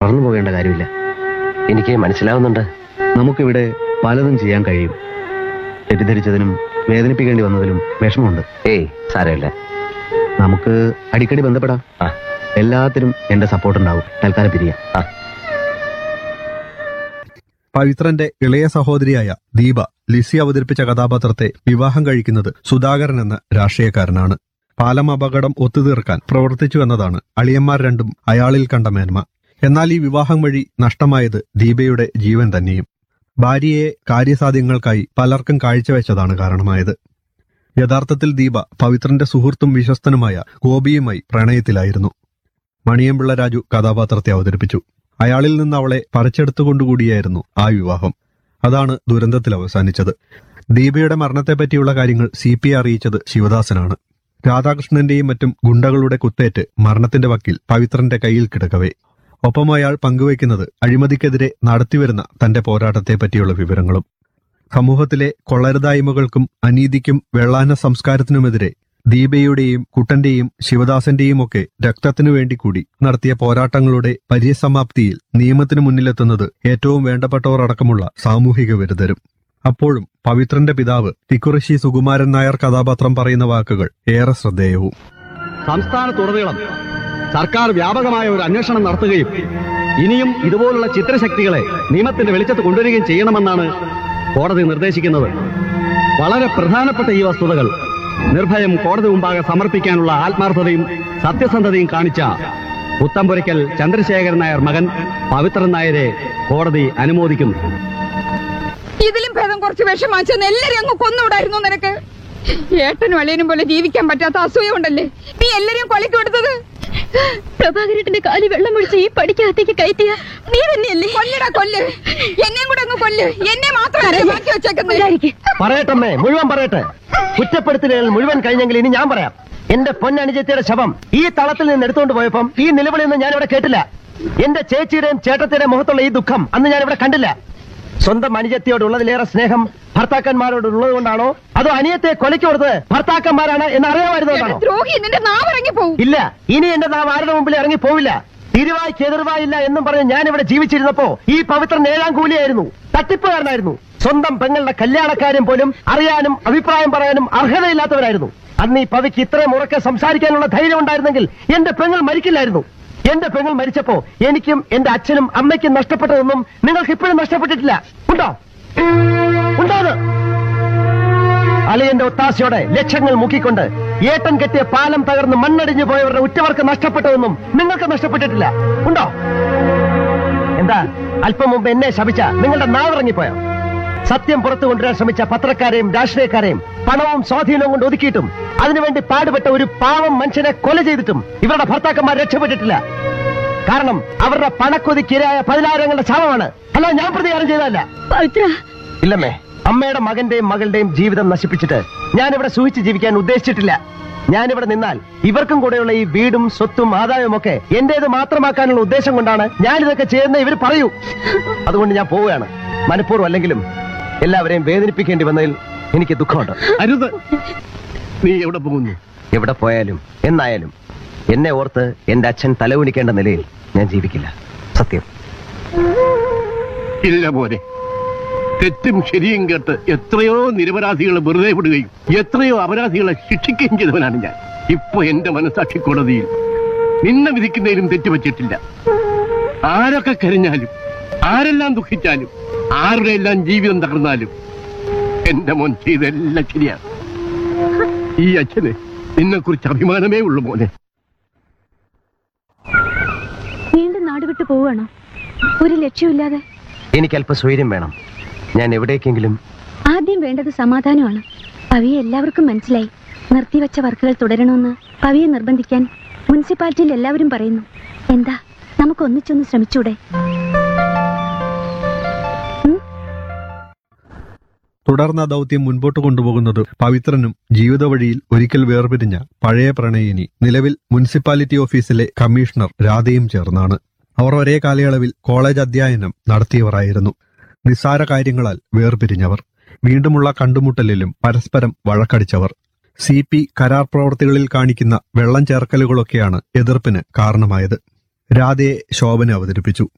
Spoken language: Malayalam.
തളർന്നു പോകേണ്ട കാര്യമില്ല എനിക്ക് മനസ്സിലാവുന്നുണ്ട് നമുക്കിവിടെ പലതും ചെയ്യാൻ കഴിയും തെറ്റിദ്ധരിച്ചതിനും വേദനിപ്പിക്കേണ്ടി വന്നതിലും വിഷമമുണ്ട് ഏയ് സാരമില്ല നമുക്ക് അടിക്കടി ബന്ധപ്പെടാം ആ എല്ലാത്തിനും എന്റെ സപ്പോർട്ട് ഉണ്ടാവും തൽക്കാലം പിരിയാം ആ പവിത്രന്റെ ഇളയ സഹോദരിയായ ദീപ ലിസി അവതരിപ്പിച്ച കഥാപാത്രത്തെ വിവാഹം കഴിക്കുന്നത് സുധാകരൻ എന്ന രാഷ്ട്രീയക്കാരനാണ് പാലം അപകടം ഒത്തുതീർക്കാൻ പ്രവർത്തിച്ചു എന്നതാണ് അളിയന്മാർ രണ്ടും അയാളിൽ കണ്ട മേന്മ എന്നാൽ ഈ വിവാഹം വഴി നഷ്ടമായത് ദീപയുടെ ജീവൻ തന്നെയും ഭാര്യയെ കാര്യസാധ്യങ്ങൾക്കായി പലർക്കും കാഴ്ചവെച്ചതാണ് കാരണമായത് യഥാർത്ഥത്തിൽ ദീപ പവിത്രന്റെ സുഹൃത്തും വിശ്വസ്തനുമായ ഗോപിയുമായി പ്രണയത്തിലായിരുന്നു മണിയമ്പിള്ള രാജു കഥാപാത്രത്തെ അവതരിപ്പിച്ചു അയാളിൽ നിന്ന് അവളെ പറിച്ചെടുത്തുകൊണ്ടുകൂടിയായിരുന്നു ആ വിവാഹം അതാണ് ദുരന്തത്തിൽ അവസാനിച്ചത് ദീപയുടെ മരണത്തെപ്പറ്റിയുള്ള കാര്യങ്ങൾ സി പി അറിയിച്ചത് ശിവദാസനാണ് രാധാകൃഷ്ണന്റെയും മറ്റും ഗുണ്ടകളുടെ കുത്തേറ്റ് മരണത്തിന്റെ വക്കിൽ പവിത്രന്റെ കയ്യിൽ കിടക്കവേ ഒപ്പം അയാൾ പങ്കുവയ്ക്കുന്നത് അഴിമതിക്കെതിരെ നടത്തിവരുന്ന തന്റെ പോരാട്ടത്തെ പറ്റിയുള്ള വിവരങ്ങളും സമൂഹത്തിലെ കൊള്ളരുതായ്മകൾക്കും അനീതിക്കും വെള്ളാന സംസ്കാരത്തിനുമെതിരെ ദീപയുടെയും കുട്ടന്റെയും ശിവദാസന്റെയും ഒക്കെ രക്തത്തിനു വേണ്ടി കൂടി നടത്തിയ പോരാട്ടങ്ങളുടെ പര്യസമാപ്തിയിൽ നിയമത്തിനു മുന്നിലെത്തുന്നത് ഏറ്റവും വേണ്ടപ്പെട്ടവർ അടക്കമുള്ള സാമൂഹിക വിരുദ്ധരും അപ്പോഴും പവിത്രന്റെ പിതാവ് തിക്കുറിശി സുകുമാരൻ നായർ കഥാപാത്രം പറയുന്ന വാക്കുകൾ ഏറെ ശ്രദ്ധേയവും സംസ്ഥാനത്തുടനീളം സർക്കാർ വ്യാപകമായ ഒരു അന്വേഷണം നടത്തുകയും ഇനിയും ഇതുപോലുള്ള ചിത്രശക്തികളെ നിയമത്തിന്റെ വെളിച്ചത്ത് കൊണ്ടുവരികയും ചെയ്യണമെന്നാണ് കോടതി നിർദ്ദേശിക്കുന്നത് വളരെ പ്രധാനപ്പെട്ട ഈ വസ്തുതകൾ നിർഭയം കോടതി മുമ്പാകെ സമർപ്പിക്കാനുള്ള ആത്മാർത്ഥതയും സത്യസന്ധതയും കാണിച്ച പുത്തമ്പുരയ്ക്കൽ ചന്ദ്രശേഖരൻ നായർ മകൻ പവിത്രൻ നായരെ കോടതി അനുമോദിക്കുന്നു ഇതിലും ഭേദം കുറച്ച് വിഷം വാങ്ങിച്ചെന്ന് എല്ലാരും അങ്ങ് കൊന്നുവിടായിരുന്നു നിനക്ക് ഏട്ടനും അളിയനും പോലെ ജീവിക്കാൻ പറ്റാത്ത അസൂയ ഉണ്ടല്ലേ നീ എല്ലാരെയും കൊലക്ക് കൊടുത്തത് പ്രഭാകരേട്ടന്റെ കാലി വെള്ളമൊഴിച്ച് ഈ പടിക്കകത്തേക്ക് കയറ്റിയ നീ തന്നെയല്ലേ കൊല്ലടാ കൊല്ല് എന്നെയും കൂടെ അങ്ങ് കൊല്ല് എന്നെ മാത്രമല്ലേ ബാക്കി വെച്ചേക്കുന്നത് പറയട്ടമ്മേ മുഴുവൻ പറയട്ടെ കുറ്റപ്പെടുത്തലുകൾ മുഴുവൻ കഴിഞ്ഞെങ്കിൽ ഇനി ഞാൻ പറയാം എന്റെ പൊന്നനുജത്തിയുടെ ശവം ഈ തളത്തിൽ നിന്ന് എടുത്തുകൊണ്ട് പോയപ്പം ഈ നിലവിളിയൊന്നും ഞാൻ ഇവിടെ കേട്ടില്ല എന്റെ ചേച്ചിയുടെയും ചേട്ടത്തിയുടെയും മുഖത്തുള്ള ഈ ദുഃഖം അന്ന് ഞാൻ ഇവിടെ കണ്ടില്ല സ്വന്തം അനുജത്തിയോടുള്ളതിലേറെ സ്നേഹം ഭർത്താക്കന്മാരോട് ഉള്ളത് കൊണ്ടാണോ അതോ അനിയത്തെ കൊലയ്ക്ക് കൊടുത്തത് ഭർത്താക്കന്മാരാണ് എന്ന് അറിയാമായിരുന്നതാണോ ദ്രോഹി നിന്റെ നാവിറങ്ങി പോവും ഇല്ല ഇനി എന്റെ നാം ആരുടെ മുമ്പിൽ ഇറങ്ങി പോവില്ല തിരുവായ്ക്ക് എതിർവായില്ല എന്നും പറഞ്ഞ് ഞാൻ ഇവിടെ ജീവിച്ചിരുന്നപ്പോ ഈ പവിത്രൻ ഏഴാം കൂലിയായിരുന്നു തട്ടിപ്പുകാരനായിരുന്നു സ്വന്തം പെങ്ങളുടെ കല്യാണക്കാരും പോലും അറിയാനും അഭിപ്രായം പറയാനും അർഹതയില്ലാത്തവരായിരുന്നു അന്ന് ഈ പവിക്ക് ഇത്രയും ഉറക്കെ സംസാരിക്കാനുള്ള ധൈര്യം ഉണ്ടായിരുന്നെങ്കിൽ എന്റെ പെങ്ങൾ മരിക്കില്ലായിരുന്നു എന്റെ പെങ്ങൾ മരിച്ചപ്പോ എനിക്കും എന്റെ അച്ഛനും അമ്മയ്ക്കും നഷ്ടപ്പെട്ടതൊന്നും നിങ്ങൾക്ക് ഇപ്പോഴും നഷ്ടപ്പെട്ടിട്ടില്ല ഉണ്ടോ ഉണ്ടോ അത് അളിയന്റെ ഒത്താശയോടെ ലക്ഷങ്ങൾ മുക്കിക്കൊണ്ട് ഏട്ടൻ കെട്ടിയ പാലം തകർന്ന് മണ്ണടിഞ്ഞു പോയവരുടെ ഉറ്റവർക്ക് നഷ്ടപ്പെട്ടതൊന്നും നിങ്ങൾക്ക് നഷ്ടപ്പെട്ടിട്ടില്ല ഉണ്ടോ എന്താ അല്പം മുമ്പ് എന്നെ ശപിച്ച നിങ്ങളുടെ നാവിറങ്ങിപ്പോയോ സത്യം പുറത്തു കൊണ്ടുവരാൻ ശ്രമിച്ച പത്രക്കാരെയും രാഷ്ട്രീയക്കാരെയും പണവും സ്വാധീനവും കൊണ്ട് ഒതുക്കിയിട്ടും അതിനുവേണ്ടി പാടുപെട്ട ഒരു പാവം മനുഷ്യനെ കൊല ചെയ്തിട്ടും ഇവരുടെ ഭർത്താക്കന്മാർ രക്ഷപ്പെട്ടിട്ടില്ല കാരണം അവരുടെ പണക്കൊതിക്കിരയായ പതിനായിരങ്ങളുടെ ശവമാണ് അല്ല ഞാൻ പ്രതികാരം ചെയ്തതല്ല പവിത്ര ഇല്ലമ്മേ അമ്മയുടെ മകന്റെയും മകളുടെയും ജീവിതം നശിപ്പിച്ചിട്ട് ഞാനിവിടെ സൂഹിച്ച് ജീവിക്കാൻ ഉദ്ദേശിച്ചിട്ടില്ല ഞാനിവിടെ നിന്നാൽ ഇവർക്കും കൂടെയുള്ള ഈ വീടും സ്വത്തും ആദായവും ഒക്കെ എന്റേത് മാത്രമാക്കാനുള്ള ഉദ്ദേശം കൊണ്ടാണ് ഞാനിതൊക്കെ ചെയ്യുന്ന ഇവർ പറയൂ അതുകൊണ്ട് ഞാൻ പോവുകയാണ് മനഃപൂർവ്വം അല്ലെങ്കിലും എല്ലാവരെയും വേദനിപ്പിക്കേണ്ടി വന്നതിൽ എനിക്ക് ദുഃഖമുണ്ട് അരുത് നീ എവിടെ പോകുന്നു എവിടെ പോയാലും എന്നായാലും എന്നെ ഓർത്ത് എന്റെ അച്ഛൻ തലകുനിക്കേണ്ട നിലയിൽ ഞാൻ ജീവിക്കില്ല സത്യം ഇല്ല പോലെ തെറ്റും ശരിയും കേട്ട് എത്രയോ നിരപരാധികളെ വെറുതെ വിടുകയും എത്രയോ അപരാധികളെ ശിക്ഷിക്കുകയും ചെയ്തവനാണ് ഞാൻ ഇപ്പൊ എന്റെ മനസാക്ഷി കോടതിയിൽ നിന്നെ വിധിക്കുന്നതിലും തെറ്റുപറ്റിയിട്ടില്ല ആരൊക്കെ കരഞ്ഞാലും ആരെല്ലാം ദുഃഖിച്ചാലും ആരുടെ എല്ലാം ജീവിതം തകർന്നാലും എന്റെ മോൻ ചെയ്തെല്ലാം ശരിയാണ് ഈ അച്ഛന് നിന്നെ കുറിച്ച് അഭിമാനമേ ഉള്ളു മോനെ വീണ്ടും നാട് വിട്ടു പോവുകയാണോ ഒരു ലക്ഷ്യമില്ലാതെ എനിക്ക് അല്പ സ്വൈര്യം വേണം ഞാൻ എവിടേക്കെങ്കിലും ആദ്യം വേണ്ടത് സമാധാനമാണ് പവിയെ എല്ലാവർക്കും മനസ്സിലായി നിർത്തിവെച്ച വർക്കുകൾ തുടരണമെന്ന് പവിയെ നിർബന്ധിക്കാൻ മുനിസിപ്പാലിറ്റിയിൽ എല്ലാവരും പറയുന്നു എന്താ നമുക്ക് ഒന്നിച്ചൊന്ന് ശ്രമിച്ചൂടെ തുടർന്ന് ആ ദൗത്യം മുൻപോട്ട് കൊണ്ടുപോകുന്നത് പവിത്രനും ജീവിത വഴിയിൽ ഒരിക്കൽ വേർപിരിഞ്ഞ പഴയ പ്രണയിനി നിലവിൽ മുനിസിപ്പാലിറ്റി ഓഫീസിലെ കമ്മീഷണർ രാധയും ചേർന്നാണ് അവർ ഒരേ കാലയളവിൽ കോളേജ് അധ്യയനം നടത്തിയവരായിരുന്നു നിസ്സാര കാര്യങ്ങളാൽ വേർപിരിഞ്ഞവർ വീണ്ടുമുള്ള കണ്ടുമുട്ടലിലും പരസ്പരം വഴക്കടിച്ചവർ സി പി കരാർ പ്രവർത്തികളിൽ കാണിക്കുന്ന വെള്ളം ചേർക്കലുകളൊക്കെയാണ് എതിർപ്പിന് കാരണമായത് രാധയെ ശോഭന അവതരിപ്പിച്ചു